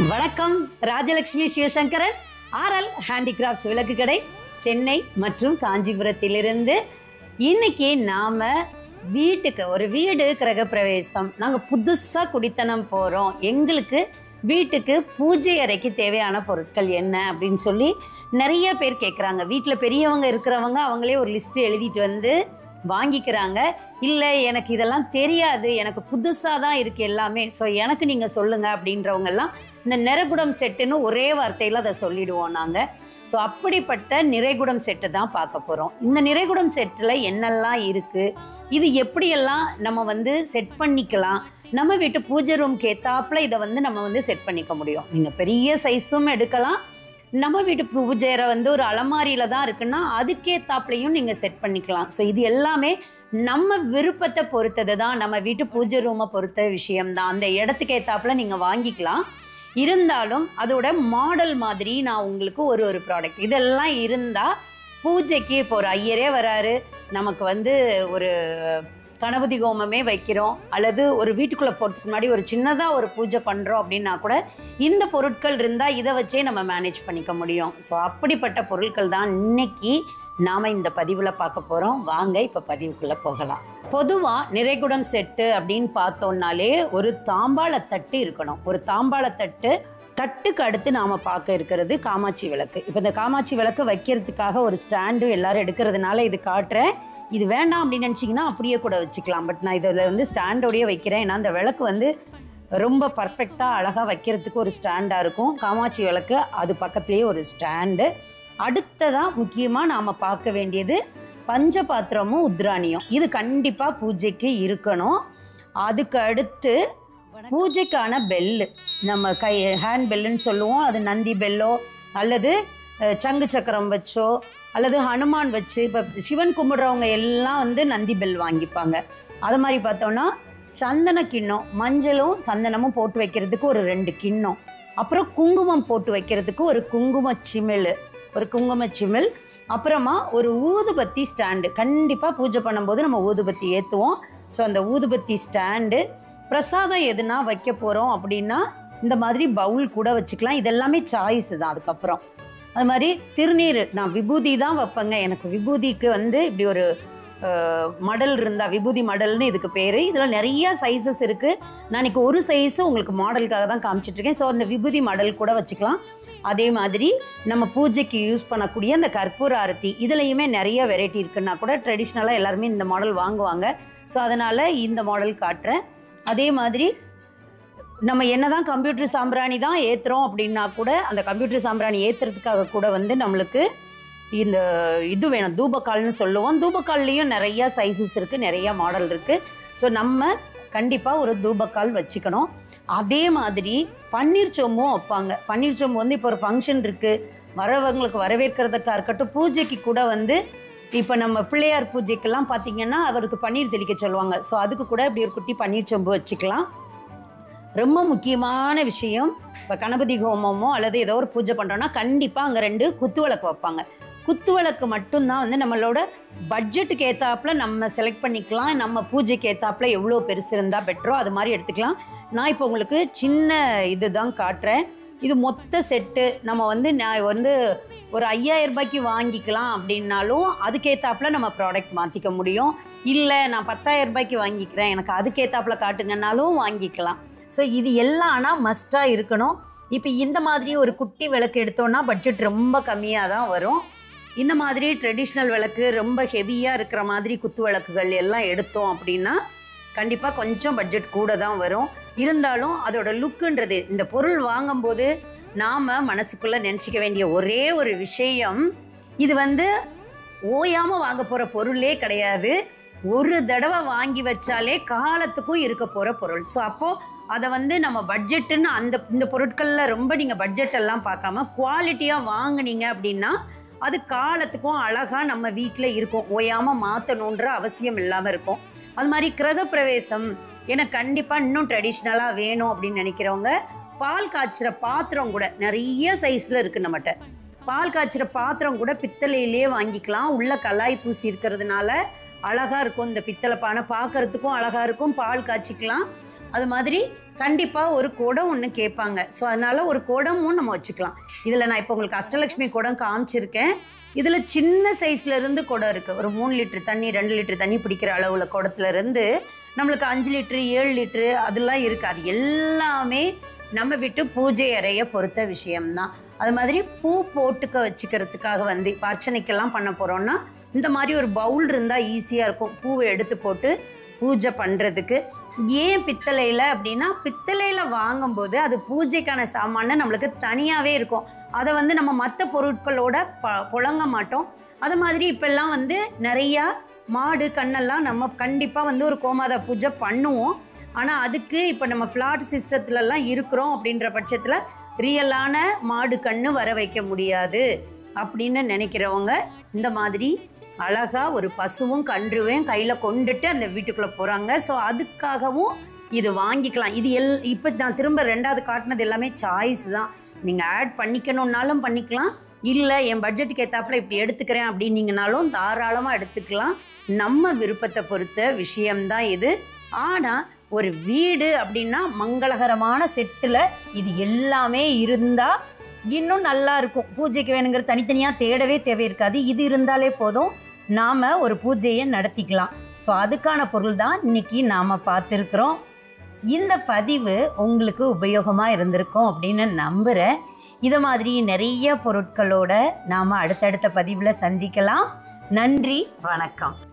வணக்கம் Rajalakshmi Sivasankaran RL handicrafts விளக்கு கடை சென்னை மற்றும் காஞ்சிபுரத்திலிருந்து இன்னைக்கு நாம வீட்டுக்கு ஒரு வீடு கிரகப்பிரவேசம் நாங்கள் புதுசாக குடித்தனம் போகிறோம் எங்களுக்கு வீட்டுக்கு பூஜை அறைக்கு தேவையான பொருட்கள் என்ன அப்படின்னு சொல்லி நிறைய பேர் கேட்குறாங்க வீட்டில் பெரியவங்க இருக்கிறவங்க அவங்களே ஒரு லிஸ்ட்டு எழுதிட்டு வந்து வாங்கிக்கிறாங்க இல்லை எனக்கு இதெல்லாம் தெரியாது எனக்கு புதுசாக தான் இருக்குது எல்லாமே ஸோ எனக்கு நீங்கள் சொல்லுங்கள் அப்படின்றவங்கெல்லாம் இந்த நிறகுடம் செட்டுன்னு ஒரே வார்த்தையில் அதை சொல்லிடுவோம் நாங்கள் ஸோ அப்படிப்பட்ட நிறைகுடம் செட்டு தான் பார்க்க போகிறோம் இந்த நிறைகுடம் செட்டில் என்னெல்லாம் இருக்குது இது எப்படியெல்லாம் நம்ம வந்து செட் பண்ணிக்கலாம் நம்ம வீட்டு பூஜை ரூம்க்கு ஏத்தாப்புல இதை வந்து நம்ம வந்து செட் பண்ணிக்க முடியும் நீங்கள் பெரிய சைஸும் எடுக்கலாம் நம்ம வீட்டு பூஜையரை வந்து ஒரு அலமாரியில் தான் இருக்குன்னா அதுக்கேத்தாப்புலையும் நீங்கள் செட் பண்ணிக்கலாம் ஸோ இது எல்லாமே நம்ம விருப்பத்தை பொறுத்தது தான் நம்ம வீட்டு பூஜை ரூமை பொறுத்த விஷயம்தான் அந்த இடத்துக்கு ஏத்தாப்புல நீங்கள் வாங்கிக்கலாம் இருந்தாலும் அதோட மாடல் மாதிரி நான் உங்களுக்கு ஒரு ஒரு ப்ராடக்ட் இதெல்லாம் இருந்தால் பூஜைக்கு இப்போ ஒரு ஐயரே வராரு நமக்கு வந்து ஒரு கணபதி ஹோமமே வைக்கிறோம் அல்லது ஒரு வீட்டுக்குள்ளே போகிறதுக்கு முன்னாடி ஒரு சின்னதாக ஒரு பூஜை பண்ணுறோம் அப்படின்னா கூட இந்த பொருட்கள் இருந்தால் இதை வச்சே நம்ம மேனேஜ் பண்ணிக்க முடியும் ஸோ அப்படிப்பட்ட பொருட்கள் தான் இன்னைக்கு நாம் இந்த பதிவில் பார்க்க போகிறோம் வாங்க இப்போ பதிவுக்குள்ளே போகலாம் பொதுவாக நிறைகுடம் செட்டு அப்படின்னு பார்த்தோம்னாலே ஒரு தாம்பாளத்தட்டு இருக்கணும் ஒரு தாம்பாளத்தட்டு தட்டுக்கு அடுத்து நாம் பார்க்க இருக்கிறது காமாட்சி விளக்கு இப்போ இந்த காமாட்சி விளக்கு வைக்கிறதுக்காக ஒரு ஸ்டாண்டு எல்லாரும் எடுக்கிறதுனால இது காட்டுறேன் இது வேண்டாம் அப்படின்னு நினச்சிங்கன்னா அப்படியே கூட வச்சுக்கலாம் பட் நான் இதில் வந்து ஸ்டாண்டோடயே வைக்கிறேன் ஏன்னா அந்த விளக்கு வந்து ரொம்ப பர்ஃபெக்டாக அழகாக வைக்கிறதுக்கு ஒரு ஸ்டாண்டாக இருக்கும் காமாட்சி விளக்கு அது பக்கத்துலேயே ஒரு ஸ்டாண்டு அடுத்ததாக முக்கியமாக நாம் பார்க்க வேண்டியது பஞ்ச பாத்திரமும் உத்ராணியும் இது கண்டிப்பாக பூஜைக்கு இருக்கணும் அதுக்கு அடுத்து பூஜைக்கான பெல்லு நம்ம கை ஹேண்ட் பெல்லுன்னு சொல்லுவோம் அது நந்தி பெல்லோ அல்லது அஹ், சங்கு சக்கரம் வச்சோ அல்லது ஹனுமான் வச்சு இப்போ சிவன் கும்பிடுறவங்க எல்லாம் வந்து நந்தி பெல் வாங்கிப்பாங்க அது மாதிரி பார்த்தோன்னா சந்தன கிண்ணம் மஞ்சளும் சந்தனமும் போட்டு வைக்கிறதுக்கு ஒரு ரெண்டு கிண்ணம் அப்புறம் குங்குமம் போட்டு வைக்கிறதுக்கு ஒரு குங்கும சிமிழ் ஒரு குங்கும சிமிழ் அப்புறமா ஒரு ஊதுபத்தி ஸ்டாண்டு கண்டிப்பாக பூஜை பண்ணும்போது நம்ம ஊதுபத்தி ஏற்றுவோம் ஸோ அந்த ஊதுபத்தி ஸ்டாண்டு பிரசாதம் எதுனா வைக்க போகிறோம் அப்படின்னா இந்த மாதிரி பவுல் கூட வச்சுக்கலாம் இதெல்லாமே சாய்ஸ் தான் அதுக்கப்புறம் அது மாதிரி திருநீர் நான் விபூதி தான் வைப்பேங்க எனக்கு விபூதிக்கு வந்து இப்படி ஒரு அஹ், மடல் இருந்தால் விபூதி மடல்னு இதுக்கு பேர் இதில் நிறைய சைஸஸ் இருக்குது நான் இன்னைக்கு ஒரு சைஸு உங்களுக்கு மாடலுக்காக தான் காமிச்சிட்ருக்கேன் ஸோ அந்த விபூதி மடல் கூட வச்சுக்கலாம் அதே மாதிரி நம்ம பூஜைக்கு யூஸ் பண்ணக்கூடிய அந்த கற்பூர ஆரத்தி இதுலேயுமே நிறைய வெரைட்டி இருக்குன்னா கூட ட்ரெடிஷ்னலாக எல்லாருமே இந்த மாடல் வாங்குவாங்க ஸோ அதனால் இந்த மாடல் காட்டுறேன் அதே மாதிரி நம்ம என்னதான் கம்ப்யூட்டர் சாம்பிராணி தான் ஏற்றுறோம் அப்படின்னா கூட அந்த கம்ப்யூட்டர் சாம்பிராணி ஏற்றுறதுக்காக கூட வந்து நம்மளுக்கு இந்த இது வேணும் தூபக்கால்னு சொல்லுவோம் தூபக்கால்லையும் நிறைய சைஸஸ் இருக்குது நிறைய மாடல் இருக்குது ஸோ நம்ம கண்டிப்பாக ஒரு தூபக்கால் வச்சுக்கணும் அதே மாதிரி பன்னீர் சொம்பும் வைப்பாங்க பன்னீர் சொம்பு வந்து இப்போ ஒரு ஃபங்க்ஷன் இருக்குது வரவங்களுக்கு வரவேற்கிறதுக்காக இருக்கட்டும் பூஜைக்கு கூட வந்து இப்போ நம்ம பிள்ளையார் பூஜைக்கெல்லாம் பார்த்தீங்கன்னா அவருக்கு பன்னீர் தெளிக்க சொல்லுவாங்க ஸோ அதுக்கு கூட இப்படி ஒரு குட்டி பன்னீர் சொம்பு வச்சுக்கலாம் ரொம்ப முக்கியமான விஷயம் இப்போ கணபதி ஹோமமோ அல்லது ஏதோ ஒரு பூஜை பண்ணுறோன்னா கண்டிப்பாக அங்கே ரெண்டு குத்து விளக்கு வைப்பாங்க குத்து விளக்கு மட்டும்தான் வந்து நம்மளோட பட்ஜெட்டுக்கு ஏற்றாப்புல நம்ம செலக்ட் பண்ணிக்கலாம் நம்ம பூஜைக்கு ஏற்றாப்புல எவ்வளோ பெருசு இருந்தால் பெட்டரோ அது மாதிரி எடுத்துக்கலாம் நான் இப்போ உங்களுக்கு சின்ன இது தான் காட்டுறேன் இது மொத்த செட்டு நம்ம வந்து நான் வந்து ஒரு ஐயாயிரம் ரூபாய்க்கு வாங்கிக்கலாம் அப்படின்னாலும் அதுக்கேற்றாப்புல நம்ம ப்ராடக்ட் மாற்றிக்க முடியும் இல்லை நான் பத்தாயிரம் ரூபாய்க்கு வாங்கிக்கிறேன் எனக்கு அதுக்கேற்றாப்புல காட்டுங்கன்னாலும் வாங்கிக்கலாம் ஸோ இது எல்லாம் ஆனால் மஸ்ட்டாக இருக்கணும் இப்போ இந்த மாதிரி ஒரு குட்டி விளக்கு எடுத்தோன்னா பட்ஜெட் ரொம்ப கம்மியாக தான் வரும் இந்த மாதிரி ட்ரெடிஷ்னல் விளக்கு ரொம்ப ஹெவியாக இருக்கிற மாதிரி குத்து விளக்குகள் எல்லாம் எடுத்தோம் அப்படின்னா கண்டிப்பாக கொஞ்சம் பட்ஜெட் கூட தான் வரும் இருந்தாலும் அதோட லுக்குன்றது இந்த பொருள் வாங்கும்போது நாம் மனசுக்குள்ளே நினச்சிக்க வேண்டிய ஒரே ஒரு விஷயம் இது வந்து ஓயாமல் வாங்க போகிற பொருளே கிடையாது ஒரு தடவை வாங்கி வச்சாலே காலத்துக்கும் இருக்க போகிற பொருள் ஸோ அப்போது அதை வந்து நம்ம பட்ஜெட்டுன்னு அந்த இந்த பொருட்களில் ரொம்ப நீங்கள் பட்ஜெட் எல்லாம் பார்க்காம குவாலிட்டியாக வாங்குனீங்க அப்படின்னா அது காலத்துக்கும் அழகாக நம்ம வீட்டில் இருக்கும் ஓயாமல் மாற்றணுன்ற அவசியம் இல்லாமல் இருக்கும் அது மாதிரி கிரகப்பிரவேசம் எனக்கு கண்டிப்பாக இன்னும் ட்ரெடிஷ்னலாக வேணும் அப்படின்னு நினைக்கிறவங்க பால் காய்ச்சுற பாத்திரம் கூட நிறைய சைஸில் இருக்குது நம்மகிட்ட பால் காய்ச்சுற பாத்திரம் கூட பித்தளையிலே வாங்கிக்கலாம் உள்ள கலாய் பூசி இருக்கிறதுனால அழகாக இருக்கும் இந்த பித்தளை பானை பார்க்கறதுக்கும் அழகாக இருக்கும் பால் காய்ச்சிக்கலாம் அது மாதிரி கண்டிப்பாக ஒரு குடம் ஒன்று கேட்பாங்க ஸோ அதனால ஒரு குடமும் நம்ம வச்சுக்கலாம் இதில் நான் இப்போ உங்களுக்கு அஷ்டலட்சுமி குடம் காமிச்சிருக்கேன் இதில் சின்ன சைஸ்ல இருந்து குடம் இருக்குது ஒரு மூணு லிட்டர் தண்ணி ரெண்டு லிட்டர் தண்ணி பிடிக்கிற அளவில் குடத்துல இருந்து நம்மளுக்கு அஞ்சு லிட்டரு ஏழு லிட்டரு அதெல்லாம் இருக்குது அது எல்லாமே நம்ம வீட்டு பூஜை அறையை பொறுத்த விஷயம்தான் அது மாதிரி பூ போட்டுக்க வச்சுக்கிறதுக்காக வந்து இப்போ அர்ச்சனைக்கெல்லாம் பண்ண போகிறோம்னா இந்த மாதிரி ஒரு பவுல் இருந்தால் ஈஸியாக இருக்கும் பூவை எடுத்து போட்டு பூஜை பண்ணுறதுக்கு ஏன் பித்தளையில் அப்படின்னா பித்தளையில் வாங்கும்போது அது பூஜைக்கான சாமான்னு நம்மளுக்கு தனியாகவே இருக்கும் அதை வந்து நம்ம மற்ற பொருட்களோட ப புழங்க மாட்டோம் அது மாதிரி இப்பெல்லாம் வந்து நிறையா மாடு கண்ணெல்லாம் நம்ம கண்டிப்பாக வந்து ஒரு கோமாதா பூஜை பண்ணுவோம் ஆனால் அதுக்கு இப்போ நம்ம ஃப்ளாட் சிஸ்டத்துலலாம் இருக்கிறோம் அப்படின்ற பட்சத்தில் ரியலான மாடு கண்ணு வர வைக்க முடியாது அப்படின்னு நினைக்கிறவங்க இந்த மாதிரி அழகா ஒரு பசுவும் கன்றுவையும் கையில் கொண்டுட்டு அந்த வீட்டுக்குள்ளே போகிறாங்க ஸோ அதுக்காகவும் இது வாங்கிக்கலாம் இது எல் இப்போ நான் திரும்ப ரெண்டாவது காட்டினது எல்லாமே சாய்ஸ் தான் நீங்கள் ஆட் பண்ணிக்கணுன்னாலும் பண்ணிக்கலாம் இல்லை என் பட்ஜெட்டுக்கு ஏற்றாப்புல இப்படி எடுத்துக்கிறேன் அப்படின்னீங்கனாலும் தாராளமாக எடுத்துக்கலாம் நம்ம விருப்பத்தை பொறுத்த விஷயம்தான் இது ஆனால் ஒரு வீடு அப்படின்னா மங்களகரமான செட்டில் இது எல்லாமே இருந்தால் இன்னும் நல்லா இருக்கும் பூஜைக்கு வேணுங்கிற தனித்தனியாக தேடவே தேவை இருக்காது இது இருந்தாலே போதும் நாம் ஒரு பூஜையை நடத்திக்கலாம் ஸோ அதுக்கான பொருள் தான் இன்னைக்கு நாம் பார்த்துருக்குறோம் இந்த பதிவு உங்களுக்கு உபயோகமாக இருந்திருக்கும் அப்படின்னு நம்புகிறேன் இதை மாதிரி நிறைய பொருட்களோட நாம் அடுத்தடுத்த பதிவில் சந்திக்கலாம் நன்றி வணக்கம்